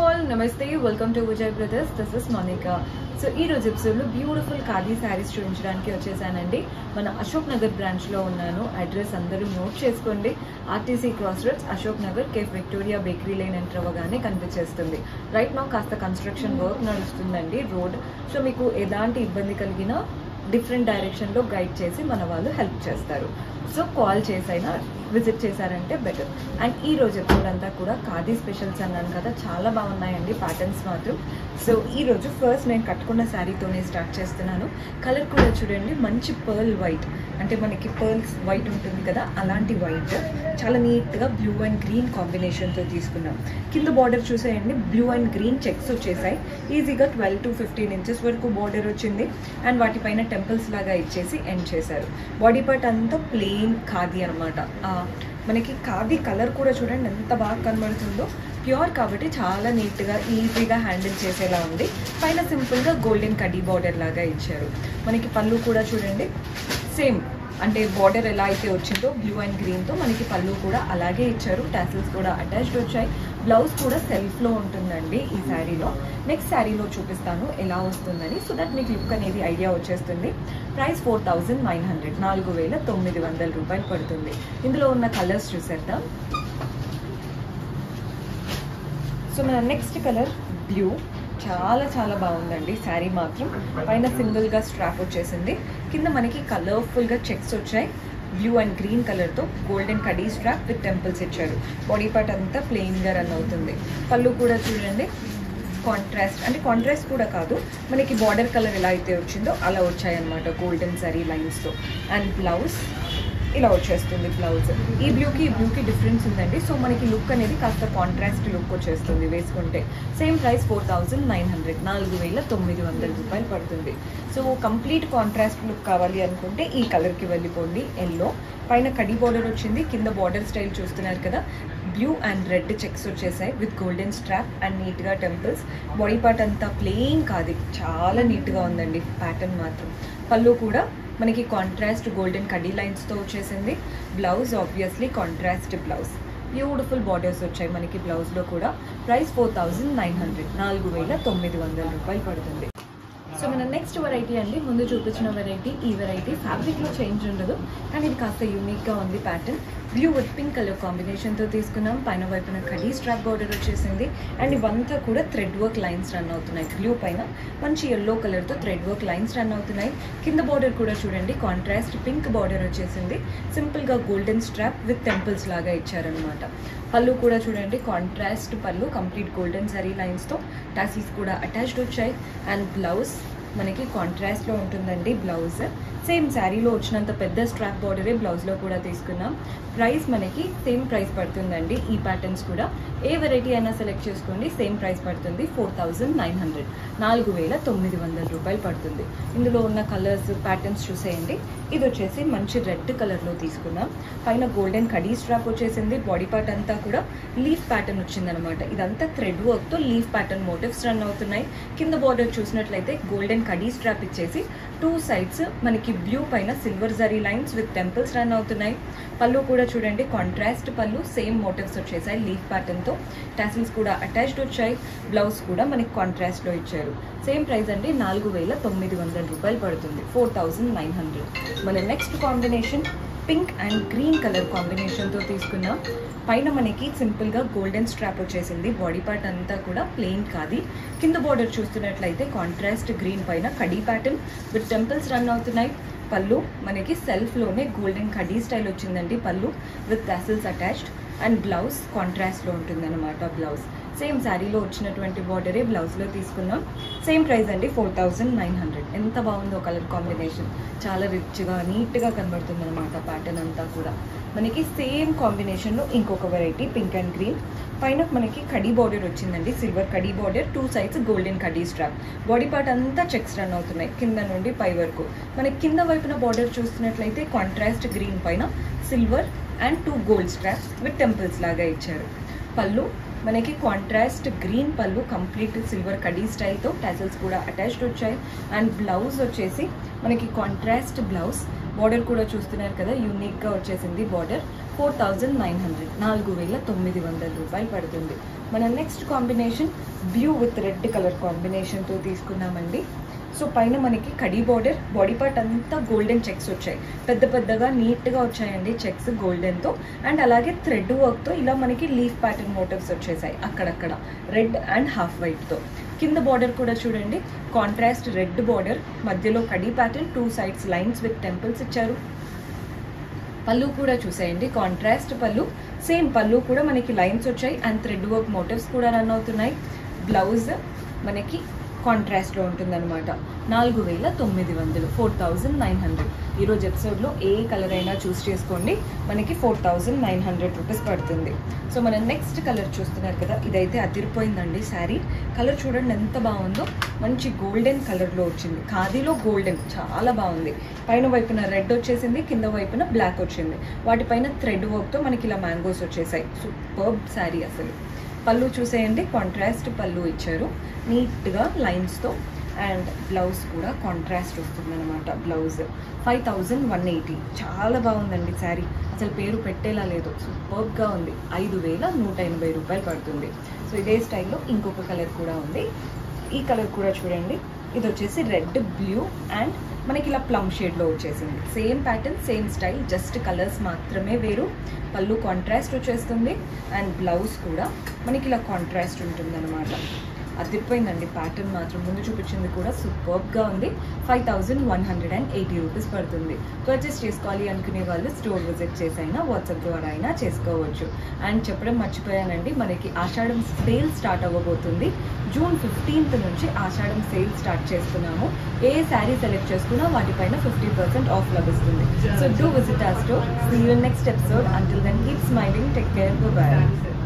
all నమస్తే welcome to Vijay brothers this is Monika so ఈ రోజు ఎపిసోడ్లో బ్యూటిఫుల్ ఖాదీ శారీస్ చూపించడానికి వచ్చేసానండి మన అశోక్ నగర్ బ్రాంచ్లో ఉన్నాను అడ్రస్ అందరూ నోట్ చేసుకోండి RTC cross roads Ashok Nagar cafe Victoria bakery line enter అవ్వగానే కనిపించేస్తుంది రైట్ నో కాస్త కన్స్ట్రక్షన్ వర్క్ నడుస్తుందండి రోడ్ సో మీకు ఎలాంటి ఇబ్బంది కలిగినా డిఫరెంట్ డైరెక్షన్లో గైడ్ చేసి మన వాళ్ళు హెల్ప్ చేస్తారు సో కాల్ చేసైనా విజిట్ చేశారంటే బెటర్ అండ్ ఈ రోజు ఎపిసోడ్ అంతా కూడా ఖాదీ స్పెషల్స్ అన్నాను కదా చాలా బాగున్నాయండి ప్యాటర్న్స్ మాత్రం సో ఈ రోజు ఫస్ట్ నేను కట్టుకున్న శారీతోనే స్టార్ట్ చేస్తున్నాను కలర్ కూడా చూడండి మంచి పర్ల్ వైట్ అంటే మనకి పర్ల్స్ వైట్ ఉంటుంది కదా అలాంటి వైట్ చాలా నీట్గా బ్లూ అండ్ గ్రీన్ కాంబినేషన్తో తీసుకున్నాం కింద బార్డర్ చూసేయండి బ్లూ అండ్ గ్రీన్ చెక్స్ వచ్చేసాయి ఈజీగా ట్వెల్వ్ టు ఫిఫ్టీన్ ఇంచెస్ వరకు బార్డర్ వచ్చింది అండ్ వాటిపైన టెంపుల్స్ లాగా ఇచ్చేసి ఎండ్ చేశారు బాడీ పార్ట్ అంతా ప్లెయిన్ ఖాదీ అనమాట మనకి ఖాదీ కలర్ కూడా చూడండి ఎంత బాగా కనబడుతుందో ప్యూర్ కాబట్టి చాలా నీట్గా ఈజీగా హ్యాండిల్ చేసేలా ఉంది పైన సింపుల్గా గోల్డెన్ కడీ బార్డర్ లాగా ఇచ్చారు మనకి పళ్ళు కూడా చూడండి సేమ్ అంటే బార్డర్ ఎలా అయితే వచ్చిందో బ్లూ అండ్ గ్రీన్తో మనకి పళ్ళు కూడా అలాగే ఇచ్చారు టాసిల్స్ కూడా అటాచ్డ్ వచ్చాయి బ్లౌజ్ కూడా సెల్ఫ్లో ఉంటుందండి ఈ శారీలో నెక్స్ట్ శారీలో చూపిస్తాను ఎలా వస్తుందని సో దట్ మీకు లుక్ అనేది ఐడియా వచ్చేస్తుంది price four thousand nine hundred నాలుగు వేల తొమ్మిది వందల రూపాయలు పడుతుంది ఇందులో ఉన్న కలర్స్ చూసేద్దాం సో మన నెక్స్ట్ కలర్ బ్లూ చాలా చాలా బాగుందండి శారీ మాత్రం పైన సింగిల్గా స్ట్రాప్ వచ్చేసింది కింద మనకి కలర్ఫుల్గా చెక్స్ వచ్చాయి బ్లూ అండ్ గ్రీన్ కలర్తో గోల్డెన్ కడీ స్ట్రాప్ విత్ టెంపుల్స్ ఇచ్చారు బాడీ పార్ట్ అంతా ప్లెయిన్గా రన్ అవుతుంది పళ్ళు కూడా చూడండి కాంట్రాస్ట్ అంటే కాంట్రాస్ట్ కూడా కాదు మనకి బార్డర్ కలర్ ఎలా అయితే వచ్చిందో అలా వచ్చాయన్నమాట గోల్డెన్ సరీ లైన్స్తో అండ్ బ్లౌజ్ ఇలా వచ్చేస్తుంది బ్లౌజ్ ఈ బ్లూకి ఈ బ్లూకి డిఫరెన్స్ ఉందండి సో మనకి లుక్ అనేది కాస్త కాంట్రాస్ట్ లుక్ వచ్చేస్తుంది వేసుకుంటే same price four thousand nine hundred నాలుగు వేల తొమ్మిది వందల రూపాయలు పడుతుంది సో కంప్లీట్ కాంట్రాస్ట్ లుక్ కావాలి అనుకుంటే ఈ కలర్కి వెళ్ళిపోండి ఎల్లో పైన కడి బార్డర్ వచ్చింది కింద బార్డర్ స్టైల్ చూస్తున్నారు కదా బ్లూ అండ్ రెడ్ చెక్స్ వచ్చేసాయి విత్ గోల్డెన్ స్ట్రాప్ అండ్ నీట్గా టెంపుల్స్ బాడీ పార్ట్ అంతా ప్లెయిన్ కాదు చాలా నీట్గా ఉందండి ప్యాటర్న్ మాత్రం పళ్ళు కూడా మనకి కాంట్రాస్ట్ గోల్డెన్ కడీ లైన్స్తో వచ్చేసింది blouse obviously contrast blouse beautiful borders వచ్చాయి మనకి బ్లౌజ్లో కూడా price four thousand nine hundred నాలుగు వేల తొమ్మిది వందల రూపాయలు పడుతుంది సో మన నెక్స్ట్ వెరైటీ అండి ముందు చూపించిన వెరైటీ ఈ వెరైటీ ఫ్యాబ్రిక్లో చేంజ్ ఉండదు కానీ ఇది కాస్త యూనిక్గా ఉంది pattern blue with pink colour కాంబినేషన్తో తీసుకున్నాం పైన వైపున కడీ స్ట్రాప్ బార్డర్ వచ్చేసింది అండ్ ఇవంతా కూడా థ్రెడ్ వర్క్ లైన్స్ రన్ అవుతున్నాయి బ్లూ పైన మంచి ఎల్లో కలర్తో థ్రెడ్ వర్క్ లైన్స్ రన్ అవుతున్నాయి కింద బార్డర్ కూడా చూడండి కాంట్రాస్ట్ పింక్ బార్డర్ వచ్చేసింది సింపుల్గా గోల్డెన్ స్ట్రాప్ విత్ టెంపుల్స్ లాగా ఇచ్చారనమాట పళ్ళు కూడా చూడండి కాంట్రాస్ట్ పళ్ళు కంప్లీట్ గోల్డెన్ సరీ లైన్స్తో టాసిల్స్ కూడా అటాచ్డ్ వచ్చాయి అండ్ బ్లౌజ్ మనకి కాంట్రాస్ట్లో ఉంటుందండి బ్లౌజ్ సేమ్ శారీలో వచ్చినంత పెద్ద స్ట్రాప్ బార్డరే బ్లౌజ్లో కూడా తీసుకున్నాం ప్రైస్ మనకి సేమ్ ప్రైస్ పడుతుందండి ఈ ప్యాటర్న్స్ కూడా ఏ వెరైటీ అయినా సెలెక్ట్ చేసుకోండి సేమ్ ప్రైస్ పడుతుంది ఫోర్ థౌజండ్ నైన్ హండ్రెడ్ నాలుగు వేల తొమ్మిది వందల రూపాయలు పడుతుంది ఇందులో ఉన్న కలర్స్ ప్యాటర్న్స్ చూసేయండి ఇది వచ్చేసి మంచి రెడ్ కలర్లో తీసుకున్నాం పైన గోల్డెన్ కడీ స్ట్రాప్ వచ్చేసింది బాడీ పార్ట్ అంతా కూడా లీఫ్ ప్యాటర్న్ వచ్చిందనమాట ఇదంతా థ్రెడ్ వర్క్తో లీఫ్ ప్యాటర్న్ మోటివ్స్ రన్ అవుతున్నాయి కింద బార్డర్ చూసినట్లయితే గోల్డెన్ కడీ స్ట్రాప్ ఇచ్చేసి టూ సైడ్స్ మనకి బ్లూ పైన silver zari lines with temples run అవుతున్నాయి పళ్ళు కూడా చూడండి కాంట్రాస్ట్ పళ్ళు సేమ్ మోటివ్స్ వచ్చేసాయి లీఫ్ ప్యాటర్న్తో టాసిల్స్ కూడా అటాచ్డ్ వచ్చాయి బ్లౌజ్ కూడా మనకి కాంట్రాస్ట్లో ఇచ్చారు సేమ్ ప్రైస్ అండి నాలుగు వేల తొమ్మిది వందల రూపాయలు పడుతుంది ఫోర్ థౌజండ్ నైన్ హండ్రెడ్ మన next combination pink and green colour కాంబినేషన్తో తీసుకున్నాం పైన మనకి సింపుల్గా గోల్డెన్ స్ట్రాప్ వచ్చేసింది బాడీ పార్ట్ అంతా కూడా ప్లెయిన్ కాదు కింద బార్డర్ చూస్తున్నట్లయితే కాంట్రాస్ట్ గ్రీన్ పైన కడీ ప్యాటర్న్ విత్ టెంపుల్స్ రన్ అవుతున్నాయి పళ్ళు మనకి సెల్ఫ్లోనే గోల్డెన్ కడీ స్టైల్ వచ్చిందండి పళ్ళు with tassels attached and blouse కాంట్రాస్ట్లో ఉంటుందన్నమాట బ్లౌజ్ సేమ్ శారీలో వచ్చినటువంటి బార్డరే బ్లౌజ్లో తీసుకున్నాం సేమ్ ప్రైస్ అండి ఫోర్ థౌజండ్ నైన్ హండ్రెడ్ ఎంత బాగుందో కలర్ కాంబినేషన్ చాలా రిచ్గా నీట్గా కనబడుతుంది అనమాట ప్యాటర్న్ అంతా కూడా మనకి సేమ్ కాంబినేషన్లో ఇంకొక వెరైటీ పింక్ అండ్ గ్రీన్ పైన మనకి కడీ బార్డర్ వచ్చిందండి సిల్వర్ కడీ బార్డర్ టూ సైడ్స్ గోల్డెన్ కడీ స్ట్రాప్ బాడీ పార్ట్ అంతా చెక్స్ రన్ అవుతున్నాయి కింద నుండి పై వరకు మనకి కింద వైపున బార్డర్ చూస్తున్నట్లయితే కాంట్రాస్ట్ గ్రీన్ పైన silver and two gold straps with temples లాగా ఇచ్చారు పళ్ళు మనకి కాంట్రాస్ట్ గ్రీన్ పళ్ళు కంప్లీట్ సిల్వర్ కడీ స్టైల్తో టాసల్స్ కూడా అటాచ్డ్ వచ్చాయి అండ్ బ్లౌజ్ వచ్చేసి మనకి కాంట్రాస్ట్ బ్లౌజ్ బార్డర్ కూడా చూస్తున్నారు కదా యూనిక్గా వచ్చేసింది border four thousand nine hundred నాలుగు వేల తొమ్మిది వందల రూపాయలు పడుతుంది మన next combination blue with red colour కాంబినేషన్తో తీసుకున్నామండి సో పైన మనకి కడీ బార్డర్ బాడీ పార్ట్ అంతా గోల్డెన్ చెక్స్ వచ్చాయి పెద్ద పెద్దగా నీట్గా వచ్చాయండి చెక్స్ గోల్డెన్తో అండ్ అలాగే థ్రెడ్ వర్క్తో ఇలా మనకి లీఫ్ ప్యాటర్న్ మోటివ్స్ వచ్చేసాయి అక్కడక్కడ రెడ్ అండ్ హాఫ్ వైట్తో కింద బార్డర్ కూడా చూడండి కాంట్రాస్ట్ రెడ్ బార్డర్ మధ్యలో కడీ pattern two sides lines with temples ఇచ్చారు పళ్ళు కూడా చూసేయండి కాంట్రాస్ట్ పళ్ళు సేమ్ పళ్ళు కూడా మనకి లైన్స్ వచ్చాయి అండ్ థ్రెడ్ వర్క్ మోటివ్స్ కూడా రన్ అవుతున్నాయి బ్లౌజ్ మనకి కాంట్రాస్ట్లో ఉంటుందన్నమాట నాలుగు వేల తొమ్మిది వందలు ఫోర్ థౌజండ్ నైన్ హండ్రెడ్ ఈరోజు ఎపిసోడ్లో ఏ కలర్ అయినా చూస్ చేసుకోండి మనకి four thousand nine hundred rupees పడుతుంది సో మనం నెక్స్ట్ కలర్ చూస్తున్నారు కదా ఇదైతే అదిరిపోయిందండి శారీ కలర్ చూడండి ఎంత బాగుందో మంచి గోల్డెన్ కలర్లో వచ్చింది ఖాదీలో గోల్డెన్ చాలా బాగుంది పైన వైపున రెడ్ వచ్చేసింది కింద వైపున బ్లాక్ వచ్చింది వాటిపైన థ్రెడ్ వర్క్తో మనకి ఇలా మ్యాంగోస్ వచ్చేసాయి సూపర్బ్ శారీ అసలు పళ్ళు చూసేయండి కాంట్రాస్ట్ పళ్ళు ఇచ్చారు నీట్గా లైన్స్తో అండ్ బ్లౌజ్ కూడా కాంట్రాస్ట్ వస్తుందన్నమాట blouse five thousand one eighty చాలా బాగుందండి శారీ అసలు పేరు పెట్టేలా లేదు సూపర్గా ఉంది ఐదు వేల నూట ఎనభై రూపాయలు పడుతుంది సో ఇదే స్టైల్లో ఇంకొక కలర్ కూడా ఉంది ఈ కలర్ కూడా చూడండి ఇది వచ్చేసి రెడ్ బ్లూ అండ్ మనకి ఇలా ప్లమ్ షేడ్లో వచ్చేసింది same pattern same style just colours మాత్రమే వేరు పళ్ళు కాంట్రాస్ట్ వచ్చేస్తుంది అండ్ బ్లౌజ్ కూడా మనకి ఇలా కాంట్రాస్ట్ ఉంటుంది అనమాట అదిరిపోయిందండి ప్యాటర్న్ మాత్రం ముందు చూపించింది కూడా సూపర్గా ఉంది five thousand one hundred and eighty rupees పడుతుంది పర్చేస్ చేసుకోవాలి అనుకునే వాళ్ళు స్టోర్ విజిట్ చేసైనా వాట్సాప్ ద్వారా అయినా చేసుకోవచ్చు అండ్ చెప్పడం మర్చిపోయానండి మనకి ఆషాఢం సేల్ స్టార్ట్ అవ్వబోతుంది జూన్ ఫిఫ్టీన్త్ నుంచి ఆషాఢం సేల్ స్టార్ట్ చేస్తున్నాము ఏ శారీ సెలెక్ట్ చేసుకున్నా వాటిపైన ఫిఫ్టీ పర్సెంట్ ఆఫ్ లభిస్తుంది సో డూ విజిట్ ఆ store see you next episode until then keep smiling take care bye